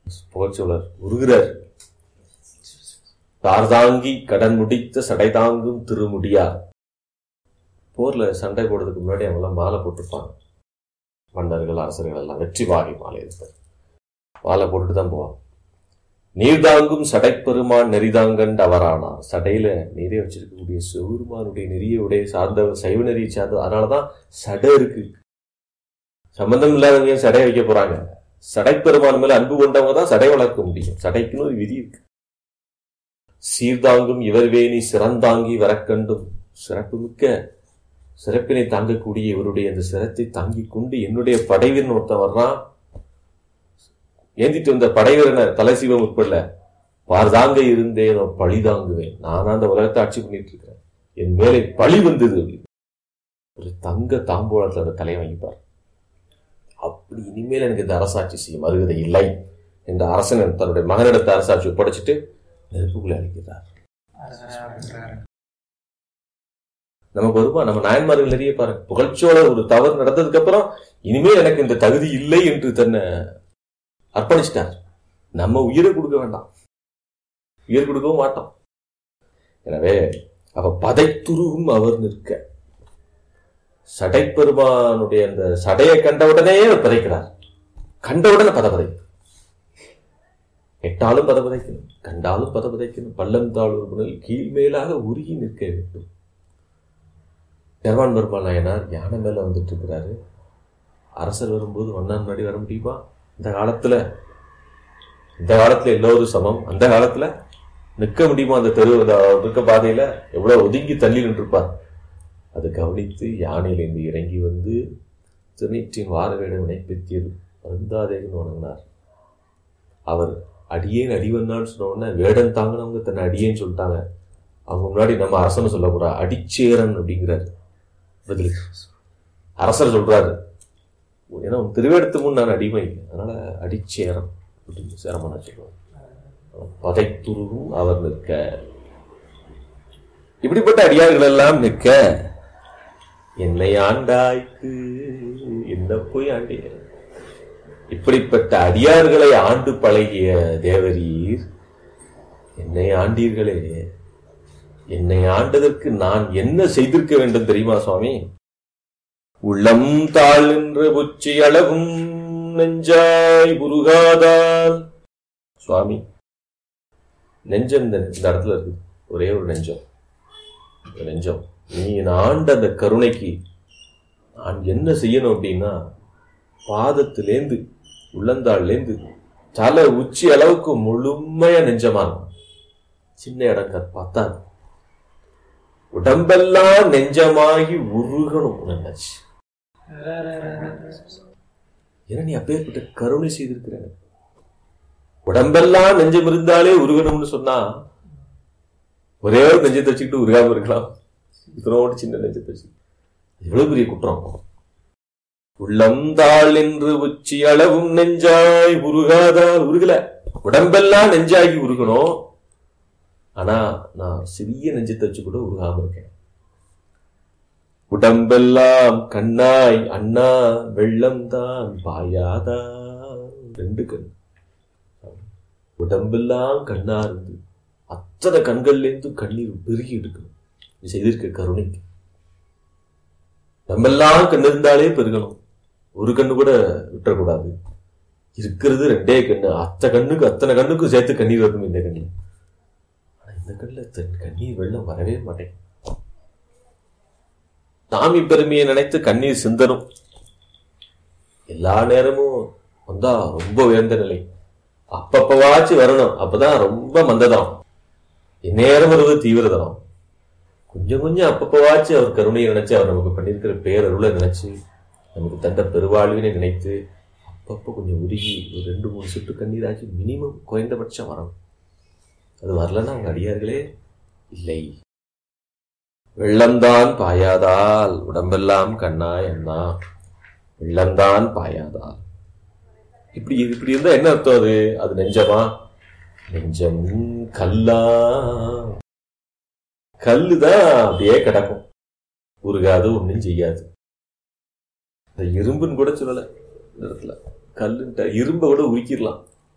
புகழ்ச்சோழர் உருகிறார் தார்தாங்கி கடன் முடித்த சடை தாங்கும் திருமுடியார் போர்ல சண்டை போடுறதுக்கு முன்னாடி அவங்கெல்லாம் மாலை போட்டிருப்பாங்க மன்னர்கள் அரசர்கள் எல்லாம் வெற்றி வாகை மாலை இருப்பார் மாலை போட்டுட்டு தான் போவான் நீர் தாங்கும் சடைப்பெருமான் நெறிதாங்கண்டு அவரானார் சடையில நீரே வச்சிருக்கக்கூடிய சிவருமானுடைய நெறிய உடைய சார்ந்தவர் சைவ நெறியை சார்ந்த அதனாலதான் சடை இருக்கு சம்பந்தம் இல்லாதவங்க ஏன் சடை வைக்க போறாங்க சடைப்பெருமான் மேல அன்பு கொண்டவங்க தான் சடை வளர்க்க முடியும் சடைக்குன்னு ஒரு விதி இருக்கு சீர்தாங்கும் இவர்வேணி சிறந்தாங்கி வரக்கண்டும் சிறப்புமிக்க சிறப்பினை தாங்கக்கூடிய இவருடைய அந்த சிரத்தை தாங்கிக் கொண்டு என்னுடைய படைவீரன் ஒருத்தன் வர்றான் ஏந்திட்டு வந்த படைவீரனை தலைசீவம் உட்படல பார்தாங்க இருந்தேன் நான் பழி தாங்குவேன் நான் அந்த உலகத்தை ஆட்சி பண்ணிட்டு இருக்கிறேன் என் மேலே பழி வந்தது அப்படின்னு. ஒரு தங்க தாம்போலத்துல அந்த தலையை வாங்கிப்பார் அப்படி இனிமேல் எனக்கு இந்த அரசாட்சி செய்யும் அருகதை இல்லை என்ற அரசன் தன்னுடைய மகனிடத்த அரசாட்சி ஒப்படைச்சிட்டு நெருப்புக்குள்ள அழைக்கிறார் நமக்கு வருமா நம்ம நாயன்மார்கள் நிறைய பாருங்க புகழ்ச்சியோட ஒரு தவறு நடந்ததுக்கு அப்புறம் இனிமேல் எனக்கு இந்த தகுதி இல்லை என்று தன்னை அர்ப்பணிச்சிட்டார் நம்ம உயிரை கொடுக்க வேண்டாம் உயிர் கொடுக்கவும் மாட்டோம் எனவே அவ பதைத்துருவும் அவர் நிற்க சடைப்பெருமானுடைய அந்த சடையை கண்டவுடனே அவர் பதைக்கிறார் கண்டவுடனே பதபதை எட்டாலும் பதபதைக்கணும் கண்டாலும் பதபதைக்கணும் பள்ளம் தாழ்வு புனல் கீழ்மேலாக உருகி நிற்க வேண்டும் பெருமான் பெருமாள் நாயனார் யானை மேல வந்துட்டு இருக்கிறாரு அரசர் வரும்போது வண்ணான் முன்னாடி வர முடியுமா இந்த காலத்துல இந்த காலத்துல எல்லோரும் சமம் அந்த காலத்துல நிற்க முடியுமா அந்த தெரு அந்த இருக்க பாதையில எவ்வளவு ஒதுங்கி தள்ளி நின்றுப்பார் அதை கவனித்து யானையிலிருந்து இறங்கி வந்து திருநீற்றின் வார வேடம் வினைப்பித்தீர் வருந்தாதேன்னு வணங்கினார் அவர் அடியேன் அடிவன்னான்னு சொன்ன உடனே வேடன் தாங்கினவங்க தன்னை அடியேன்னு சொல்லிட்டாங்க அவங்க முன்னாடி நம்ம அரசனை சொல்லக்கூடாது அடிச்சேரன் அப்படிங்கிறாரு பதிலுக்கு அரசர் சொல்றாரு ஏன்னா உன் திருவேடத்து முன் நான் அடிமை அதனால அடிச்சேரம் அப்படின்னு சேரமான சொல்லுவார் பதைத்துருவும் அவர் நிற்க இப்படிப்பட்ட அடியார்கள் எல்லாம் நிற்க என்னை ஆண்டாய்க்கு என்ன போய் ஆண்டிய இப்படிப்பட்ட அடியார்களை ஆண்டு பழகிய தேவரீர் என்னை ஆண்டீர்களே என்னை ஆண்டதற்கு நான் என்ன செய்திருக்க வேண்டும் தெரியுமா சுவாமி உள்ளம் தாழ் என்ற புச்சி அளவும் நெஞ்சாய் புருகாதால் சுவாமி நெஞ்சம் இந்த இந்த இடத்துல இருக்கு ஒரே ஒரு நெஞ்சம் இந்த நெஞ்சம் நீ நான் ஆண்ட அந்த கருணைக்கு நான் என்ன செய்யணும் அப்படின்னா பாதத்திலேந்து உள்ளந்தாள்லேந்து தலை உச்சி அளவுக்கு முழுமையா நெஞ்சமா இருக்கும் சின்ன இடம் பார்த்தா உடம்பெல்லாம் நெஞ்சமாகி உருகணும் நினைச்சு ஏன்னா நீ அப்பேற்பட்ட கருணை செய்திருக்கிற உடம்பெல்லாம் நெஞ்சம் இருந்தாலே உருகணும்னு சொன்னா ஒரே ஒரு நெஞ்சத்தை வச்சுக்கிட்டு உருகாம இருக்கலாம் இத்தனோடு சின்ன நெஞ்சத்தை வச்சு எவ்வளவு பெரிய குற்றம் உள்ளந்தாள் என்று உச்சி அளவும் நெஞ்சாய் உருகாதால் உருகல உடம்பெல்லாம் நெஞ்சாகி உருகணும் ஆனா நான் சிறிய நெஞ்சத்தை வச்சு கூட உருகாம இருக்கேன் உடம்பெல்லாம் கண்ணாய் அண்ணா வெள்ளம் தான் பாயாதா ரெண்டு கண் உடம்பெல்லாம் கண்ணா இருந்து அத்தனை கண்கள்ல இருந்து கண்ணீர் பெருகி எடுக்கணும் நீ செய்திருக்க கருணைக்கு நம்மெல்லாம் கண்ணு இருந்தாலே பெருகணும் ஒரு கண்ணு கூட விட்டுறக்கூடாது இருக்கிறது ரெண்டே கண்ணு அத்தனை கண்ணுக்கு அத்தனை கண்ணுக்கும் சேர்த்து கண்ணீர் வரணும் இந்த கண்ணு ஆனா இந்த கண்ணுல தன் கண்ணீர் வெள்ளம் வரவே மாட்டேங்குது சாமி பெருமையை நினைத்து கண்ணீர் சிந்தனும் எல்லா நேரமும் வந்தா ரொம்ப உயர்ந்த நிலை அப்பப்பவாச்சும் வரணும் அப்பதான் ரொம்ப மந்ததனம் எந்நேரம் வருவது தீவிரதனம் கொஞ்சம் கொஞ்சம் அப்பப்பவாச்சும் அவர் கருணையை நினைச்சு அவர் நமக்கு பண்ணியிருக்கிற பேரருளை நினைச்சு நமக்கு தந்த பெருவாழ்வினை நினைத்து அப்பப்போ கொஞ்சம் உருகி ஒரு ரெண்டு மூணு சொட்டு கண்ணீராச்சு மினிமம் குறைந்தபட்சம் வரணும் அது வரலன்னா அவங்க அடியார்களே இல்லை வெள்ளம்தான் பாயாதால் உடம்பெல்லாம் கண்ணாய் அண்ணா வெள்ளம்தான் பாயாதால் இப்படி இப்படி இருந்தா என்ன அர்த்தம் அது அது நெஞ்சமா நெஞ்சம் கல்லா கல்லுதான் அப்படியே கிடக்கும் உருகாது ஒண்ணும் செய்யாது இந்த இரும்புன்னு கூட சொல்லல இந்த இடத்துல கல்லுன்ட்ட இரும்பை கூட உருக்கிடலாம்